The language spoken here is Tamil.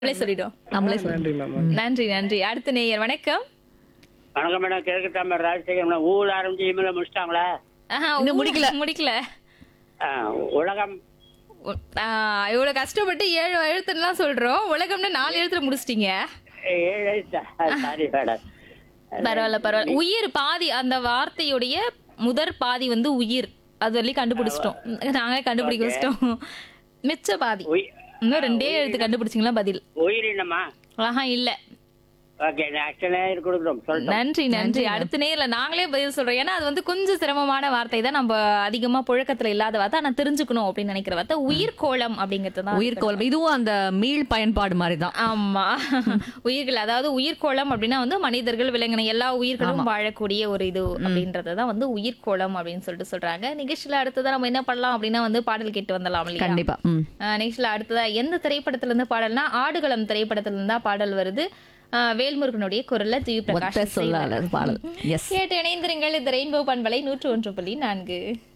நம்மளே சொல்லிடும் நம்மளே சொல்றோம் நன்றி மேம் நன்றி நன்றி அடுத்த நேயர் வணக்கம் வணக்கம் மேடம் கிழக்கு தாமர் ராஜசேகர் மேடம் ஊர் ஆரம்பிச்சு இமெயில முடிச்சிட்டாங்களா ஆஹா, இன்னும் ஊ- முடிக்கல. முடிக்கல ஆ, உலகம் உ- ஆ, இவ்வளவு கஷ்டப்பட்டு ஏழு எழுத்துலாம் சொல்றோம் உலகம்னு நாலு எழுத்துல முடிச்சிட்டீங்க ஏழு சாரி மேடம் பரவாயில்ல பரவாயில்ல உயிர் பாதி அந்த வார்த்தையுடைய முதற் பாதி வந்து உயிர் அது வரையும் கண்டுபிடிச்சிட்டோம் நாங்களே கண்டுபிடிக்க வச்சிட்டோம் மிச்ச பாதி உயி- இன்னும் ரெண்டே எழுத்து கண்டுபிடிச்சிங்களா பதில் உயிரினமா ஆஹா இல்ல ஓகே நெக்ஸ்ட் நேரம் கொடுக்குறோம் சொல்லிட்டோம் நன்றி நன்றி அடுத்த நேர்ல நாங்களே பதில் சொல்றோம் ஏன்னா அது வந்து கொஞ்சம் சிரமமான வார்த்தை தான் நம்ம அதிகமா புழக்கத்துல இல்லாத வார்த்தை ஆனா தெரிஞ்சுக்கணும் அப்படின்னு நினைக்கிற வார்த்தை உயிர்கோளம் அப்படிங்கிறது தான் உயிர்கோளம் இதுவும் அந்த மீள் பயன்பாடு மாதிரி தான் ஆமா உயிர்கள் அதாவது உயிர்கோளம் அப்படின்னா வந்து மனிதர்கள் விலங்கின எல்லா உயிர்களும் வாழக்கூடிய ஒரு இது அப்படின்றதான் வந்து உயிர்கோளம் அப்படின்னு சொல்லிட்டு சொல்றாங்க நிகழ்ச்சியில அடுத்ததா நம்ம என்ன பண்ணலாம் அப்படின்னா வந்து பாடல் கேட்டு வந்துடலாம் இல்லையா கண்டிப்பா ம் ஆஹ் நிகழ்ச்சியில அடுத்ததா எந்த திரைப்படத்துல இருந்து பாடல்னா ஆடுகளம் திரைப்படத்துல இருந்தா பாடல் வருது ஆஹ் வேல்முருகனுடைய குரல்ல ஜி ஒத்த பிரகாஷ் சொல்லால பாடல் எஸ் கேட்டு இணைந்திருங்கள் இது ரெயின்போ பண்பலை நூற்று ஒன்று புள்ளி நான்கு